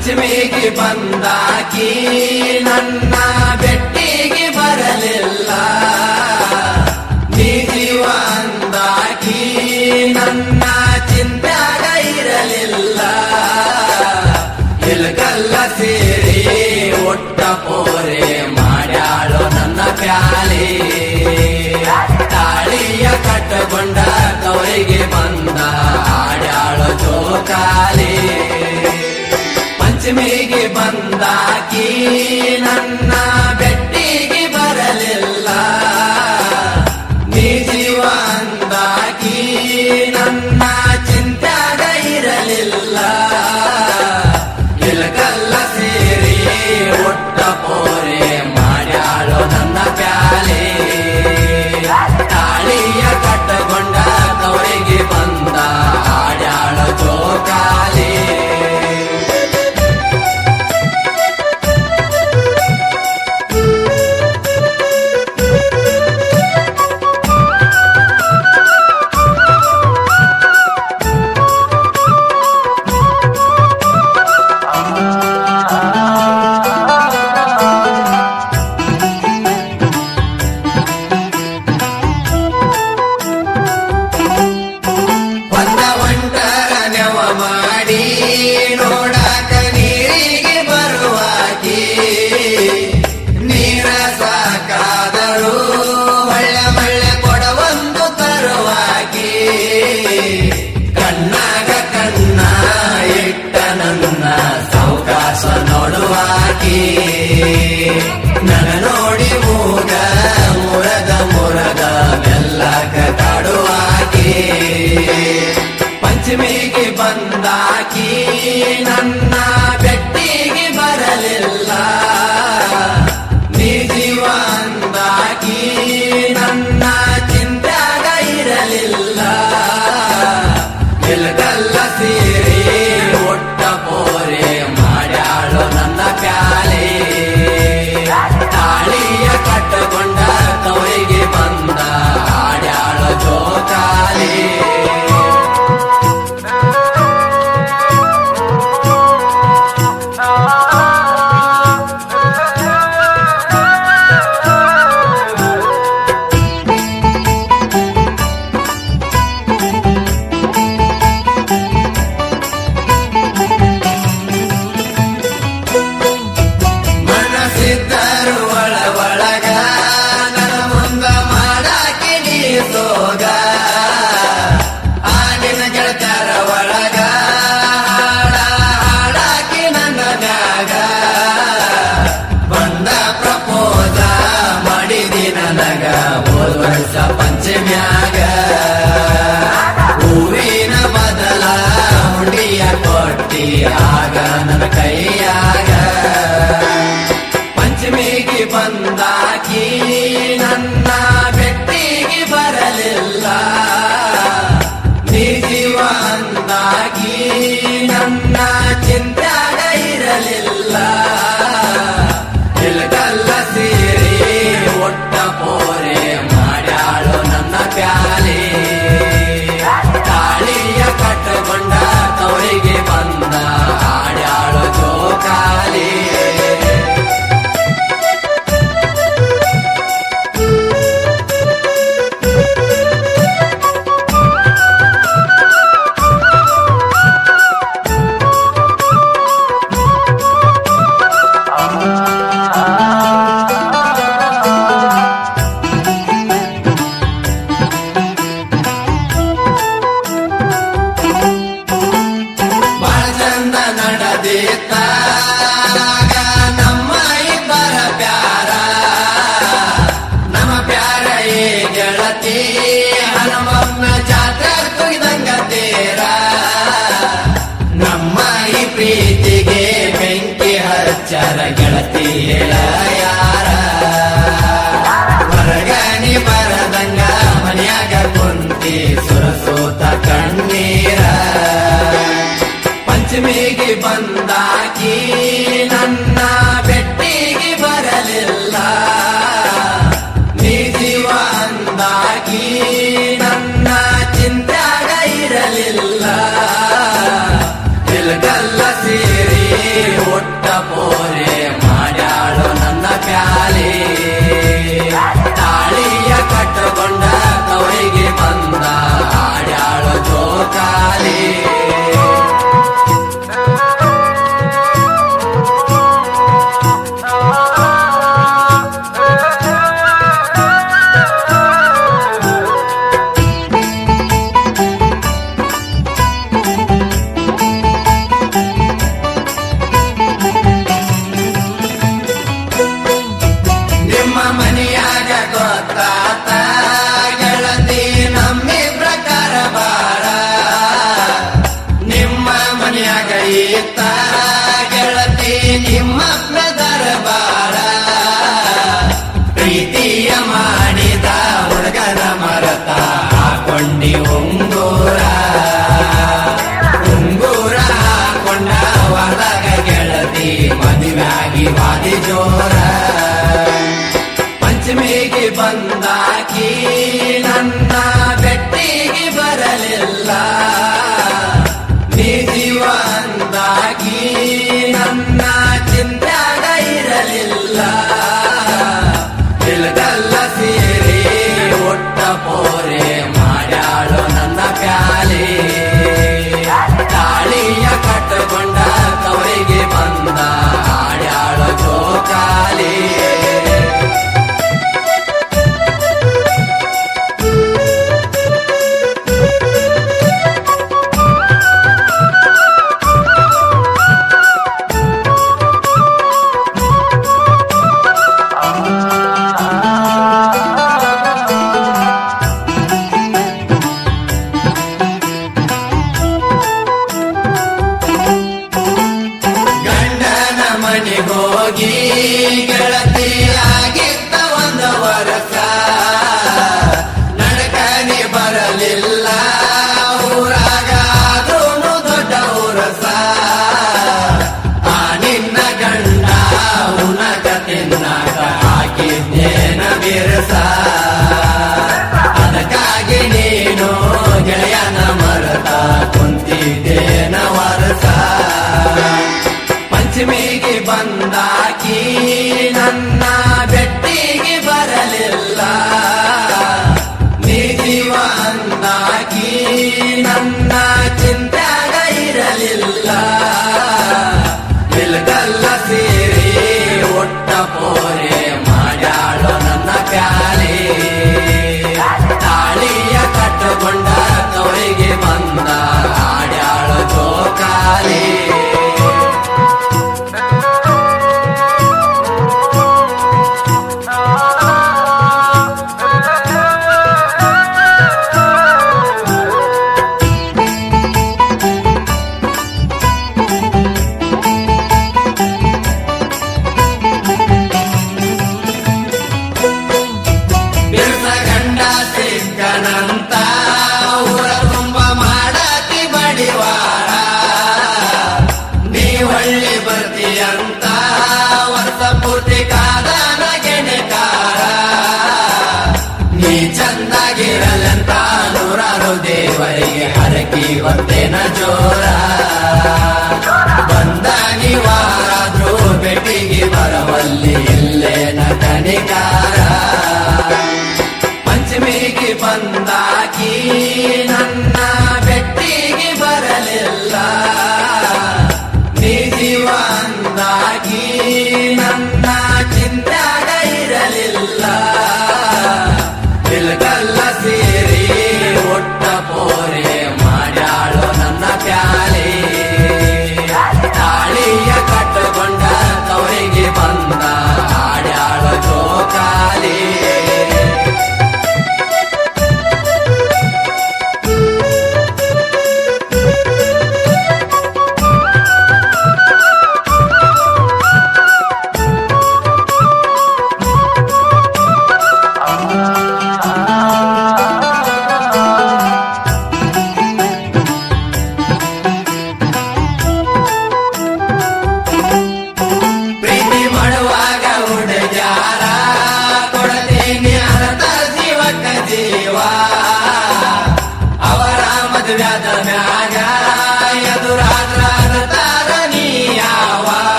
ಪಂಚಮಿಗೆ ಬಂದಾಕಿ ನನ್ನ ಬೆಟ್ಟಿಗೆ ಬರಲಿಲ್ಲ ನೀ ಜೀವ ಅಂದಾಕಿ ನನ್ನ ಚಿಂತ್ಯಾಗ ಇರಲಿಲ್ಲ ಇಲ್ಕಲ್ಲ ಸೇರಿ ಒಟ್ಟ ಪೋರೆ ಮಾಡ್ಯಾಳು ನನ್ನ ಪ್ಯಾಲೆ ತಾಳಿಯ ಕಟ್ಟಕೊಂಡ ತವರಿಗೆ ಬಂದ ಆಡ್ಯಾಳು ಜೋಕಾಲಿ ಪಂಚಮಿಗೆ ಬಂದಾಕಿ ನನ್ನ ಬೆಟ್ಟಿಗೆ ಬರಲಿಲ್ಲ ನೀ ಜೀವ ಅಂದಾಕಿ ನನ್ನ ಚಿಂತ್ಯಾಗ ಇರಲಿಲ್ಲ ಇಲಕಲ್ಲ ಸೇರಿ ಒಟ್ಟ ಪೋರೆ ಮಾಡ್ಯಾಳು ನನ್ನ ಪ್ಯಾಲೆ ತಾಳಿಯ ಕಟ್ಟಕೊಂಡ ತವರಿಗೆ ಬಂದ ಆಡ್ಯಾಳು ಜೋಕಾಲಿ ಒಂದ ಒಂಟರ ನೆವ ಮಾಡಿ ನೋಡಾಕ ನೀರಿಗೆ ಬರುವಾಕಿ ನೀರ ಸಾಕಾದರೂ ಒಳ್ಳೆ ಒಳ್ಳೆ ಕೊಡವೊಂದು ತರುವಾಕಿ ಕಣ್ಣಾಗ ಕಣ್ಣ ಇಟ್ಟ ನನ್ನ ಸಾವಕಾಶ ನೋಡುವಾಕಿ ನನ ನೋಡಿ ಮೂಗ ಮುರದ ಮುರದ ಮೆಲ್ಲಕ ಕಾಡುವಾಕಿ ಪಂಚಮಿಗೆ ಬಂದಾಕಿ ನನ್ನ ಬೆಟ್ಟಿಗೆ ಬರಲಿಲ್ಲ ನೀ ಜೀವ ಅಂದಾಕಿ ನನ್ನ ಚಿಂತ್ಯಾಗ ಇರಲಿಲ್ಲ ಇಲ್ಕಲ್ಲ ಸೇರಿ ಒಟ್ಟ ಪೋರೆ ಮಾಡ್ಯಾಳು ನನ್ನ ಪ್ಯಾಲೆ ತಾಳಿಯ ಕಟ್ಟಕೊಂಡ ತವರಿಗೆ ಬಂದ ಆಡ್ಯಾಳು ಜೋಕಾಲಿ ಮನಸ್ಸಿದ್ದರು ಒಳ ಒಳಗ ನನ್ನ ಮುಂದ ಮಾಡಾಕಿ ನೀ ಸೋಗ ಆಗಿನ ಗೆಳತರ ಒಳಗ ಹಾಡ ಹಾಡಾಕಿ ನನ್ನ ಮ್ಯಾಗ ಬಂದ ಪ್ರಪೋಸ ಮಾಡಿದಿ ನನಗ ಹೋದ ವರ್ಷ ಪಂಚಮ್ಯಾಗ ಹೂವಿನ ಬದಲ ಹುಂಡಿಯ ಕೊಟ್ಟಿ ಆಗ ನನ್ನ ಕೈಯಾಗ ಪಂಚಮಿಗೆ ಬಂದಾಕಿ ನನ್ನ ಬೆಟ್ಟಿಗೆ ಬರಲಿಲ್ಲ ನೀ ಜೀವ ಅಂದಾಕಿ ನನ್ನ ಚಿಂತ್ಯಾಗ ಇರಲಿಲ್ಲ ಇಲ್ಕಲ್ಲ ಸೇರಿ ಒಟ್ಟ ಪೋರೆ ಮಾಡ್ಯಾಳು ನನ್ನ ಪ್ಯಾಲೆ ತಾಳಿಯ ಕಟ್ಟಕೊಂಡ ತವರಿಗೆ ಬಂದ ಆಡ್ಯಾಳು ಜೋಕಾಲಿ ಬಾಳ ಚಂದ ನಡೆದಿತ್ತ ಆಗ ನಮ್ಮ ಇಬ್ಬರ ಪ್ಯಾರ ನಮ್ಮ ಪ್ಯಾರ ಏ ಗೆಳತಿ ಹನುಮಮ್ಮನ ಜಾತ್ರೆ ತುಗಿದಂಗ ತೇರ ನಮ್ಮ ಈ ಪ್ರೀತಿಗೆ ಬೆಂಕಿ ಹಚ್ಚರ ಗೆಳತಿ ಹೇಳ ಯಾರ ಹೊರಗನಿ ಬರದಂಗ ಮನ್ಯಾಗ ಕುಂತಿ ಸುರಸೋತ ಕಣ್ಣೀರ ಪಂಚಮಿಗೆ ಬಂದಾಕಿ ನನ್ನ ಬೆಟ್ಟಿಗೆ ಬರಲಿಲ್ಲ ನೀ ಜೀವ ಅಂದಾಕಿ ನನ್ನ ಚಿಂತ್ಯಾಗ ಇರಲಿಲ್ಲ ಇಲ್ಗಲ್ಲ ಸೇರಿ ಒಟ್ಟ ಪೋರೆ ಮಾಡ್ಯಾಳು ನನ್ನ ಪ್ಯಾಲೆ ತಾಳಿಯ ಕಟ್ಟಕೊಂಡ ತವರಿಗೆ ಬಂದ ಆಡ್ಯಾಳು ಜೋಕಾಲಿ ನಿಮ್ಮ ಮನೆಯಾಗ ಗೊತ್ತಾತ ಗೆಳತಿ ನಮ್ಮಿಬ್ರ ಬಾಳ ನಿಮ್ಮ ಮನೆಯಾಗ ಈತ ಗೆಳತಿ ನಿಮ್ಮ ದರಬಾರ ಪ್ರೀತಿಯ ಮಾಡಿದ ಹುಡುಗನ ಮರತ ಹಾಕೊಂಡಿ ಉಂಗೂರ ಉಂಗೂರ ಹಾಕೊಂಡ ಹೊರದಾಗ ಗೆಳತಿ ಮದುವೆಯಾಗಿ ವಾದಿ ಜೋರ ಪಂಚಮಿಗೆ ಬಂದಾಕಿ ನನ್ನ ಬೆಟ್ಟಿಗೆ ಬರಲಿಲ್ಲ ನೀ ಜೀವ ಅಂದಾಕಿ ನನ್ನ ಚಿಂತ್ಯಾಗ ಇರಲಿಲ್ಲ ಇಲ್ದಲ್ಲ ಸೇರಿ ಒಟ್ಟ ಪೋರೆ ಮಾಡ್ಯಾಳು ನನ್ನ ಪ್ಯಾಲೆ ತಾಳಿಯ ಕಟ್ಟಕೊಂಡ ತವರಿಗೆ ಬಂದ ಆಡ್ಯಾಳು ಜೋಕಾಲಿ ಗಂಡನ ಮನೆಗೋಗಿ ಗೆಳತಿ ಆಗಿದ್ದ ಒಂದು ವರ್ಷ ನಡಕನೆ ಬರಲಿಲ್ಲ ಊರಾಗ ಆದ್ರೂನು ದೊಡ್ಡ ಊರಸ ಆ ನಿನ್ನ ಗಂಡ ಉನಕ ತಿನ್ನಕ ಹಾಕಿದ್ದೇನ ಬಿರಸ ಅದಕ್ಕಾಗಿ ನೀನು ಗೆಳೆಯನ ಮರತ ಕುಂತಿದ್ದೇನ ವರಸ ಪಂಚಮಿಗೆ ಬಂದಾಕಿ ನನ್ನ ಬೆಟ್ಟಿಗೆ ಬರಲಿಲ್ಲ ನೀ ಜೀವ ಅಂದಾಕಿ ನನ್ನ ಚಿಂತ್ಯಾಗ ಇರಲಿಲ್ಲ ಇಲ್ಗಲ್ಲ ಸೇರಿ ಒಟ್ಟ ಪೋರೆ ಮಾಡ್ಯಾಳು ನನ್ನ ಪ್ಯಾಲೆ ತಾಳಿಯ ಕಟ್ಟಕೊಂಡ ತವರಿಗೆ ಬಂದ ಆಡ್ಯಾಳು ಜೋಕಾಲಿ ಬಿರ್ಸ ಗಂಡ ಸಿಕ್ಕನಂತ ಊರ ತುಂಬ ಮಾಡತಿ ಬಡಿವಾರ ನೀ ಹೊಳ್ಳಿ ಬರ್ತೀಯಂತ ವರ್ಷ ಪೂರ್ತಿ ಕಾದನ ಗೆಣಕಾರ ನೀ ಚಂದಾಗಿರಲಂತ ನೂರಾರು ದೇವರಿಗೆ ಹರಕಿ ಬರ್ತೇನ ಜೋರ ಬಂದ ನಿವಾರಾದ್ರೂ ಬೆಟ್ಟಿಗೆ ಬರವಲ್ಲಿ ಇಲ್ಲೇನ ಕನಿಕಾರ ಪಂಚಮಿಗೆ ಬಂದಾಕಿ ನನ್ನ ಬೆಟ್ಟಿಗೆ ಬರಲಿಲ್ಲ ನೀ ಜೀವ ಅಂದಾಕಿ ನನ್ನ ಚಿಂತ್ಯಾಗ ಇರಲಿಲ್ಲ ಇಲ್ಗಲ್ಲ ಸೇರಿ ಒಟ್ಟ ಪೋರೆ ಮಾಡ್ಯಾಳು ನನ್ನ ಪ್ಯಾಲೆ ತಾಳಿಯ ಕಟ್ಟಕೊಂಡ ತವರಿಗೆ ಬಂದ ಆಡ್ಯಾಳು ಜೋಕಾಲಿ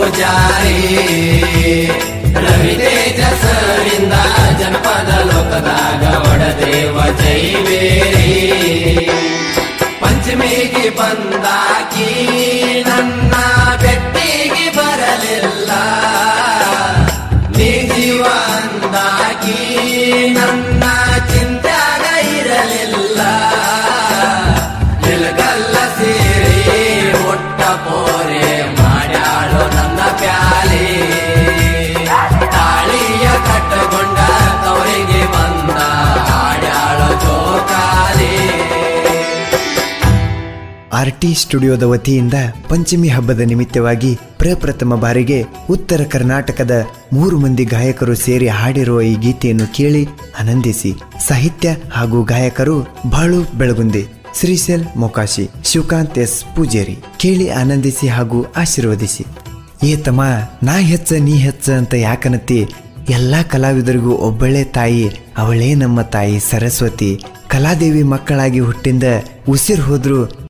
ಪೂಜಾರಿ ರವಿತೇಜ ಸರಿಂದ ಜನಪದ ಲೋಕದಾಗ ಒಡದೇವ ಜೈವೇರಿ ಪಂಚಮಿಗೆ ಬಂದಾಕಿ ನನ್ನ ಬೆಟ್ಟಿಗೆ ಬರಲಿಲ್ಲ ನೀ ಜೀವ ಅಂದಾಕಿ ನನ್ನ ಚಿಂತ್ಯಾಗ ಇರಲಿಲ್ಲ ನಿಲಗಲ್ಲ ಸೇರಿ ಒಟ್ಟ ಪೋರೆ ಮಾಡ್ಯಾಳು ನನ್ನ ಪ್ಯಾಲಿ ತಾಳಿಯ ಕಟ್ಟಗೊಂಡ ತವರಿಗೆ ಬಂದ ಆಡ್ಯಾಳು ಜೋಕಾಲಿ ಆರ್ ಟಿ ಸ್ಟುಡಿಯೋದ ವತಿಯಿಂದ ಪಂಚಮಿ ಹಬ್ಬದ ನಿಮಿತ್ತವಾಗಿ ಪ್ರಪ್ರಥಮ ಬಾರಿಗೆ ಉತ್ತರ ಕರ್ನಾಟಕದ ಮೂರು ಮಂದಿ ಗಾಯಕರು ಸೇರಿ ಹಾಡಿರುವ ಈ ಗೀತೆಯನ್ನು ಕೇಳಿ ಆನಂದಿಸಿ ಸಾಹಿತ್ಯ ಹಾಗೂ ಗಾಯಕರು ಬಾಳು ಬೆಳಗುಂದಿ ಶ್ರೀಶೈಲ್ ಮೊಕಾಶಿ ಶಿವಕಾಂತ್ ಎಸ್ ಪೂಜೇರಿ ಕೇಳಿ ಆನಂದಿಸಿ ಹಾಗೂ ಆಶೀರ್ವದಿಸಿ ಏ ತಮ್ಮ ನಾ ಹೆಚ್ಚ ನೀ ಹೆಚ್ಚ ಅಂತ ಯಾಕನತಿ ಎಲ್ಲಾ ಕಲಾವಿದರಿಗೂ ಒಬ್ಬಳೇ ತಾಯಿ ಅವಳೇ ನಮ್ಮ ತಾಯಿ ಸರಸ್ವತಿ ಕಲಾದೇವಿ ಮಕ್ಕಳಾಗಿ ಹುಟ್ಟಿಂದ ಉಸಿರು ಹೋದ್ರು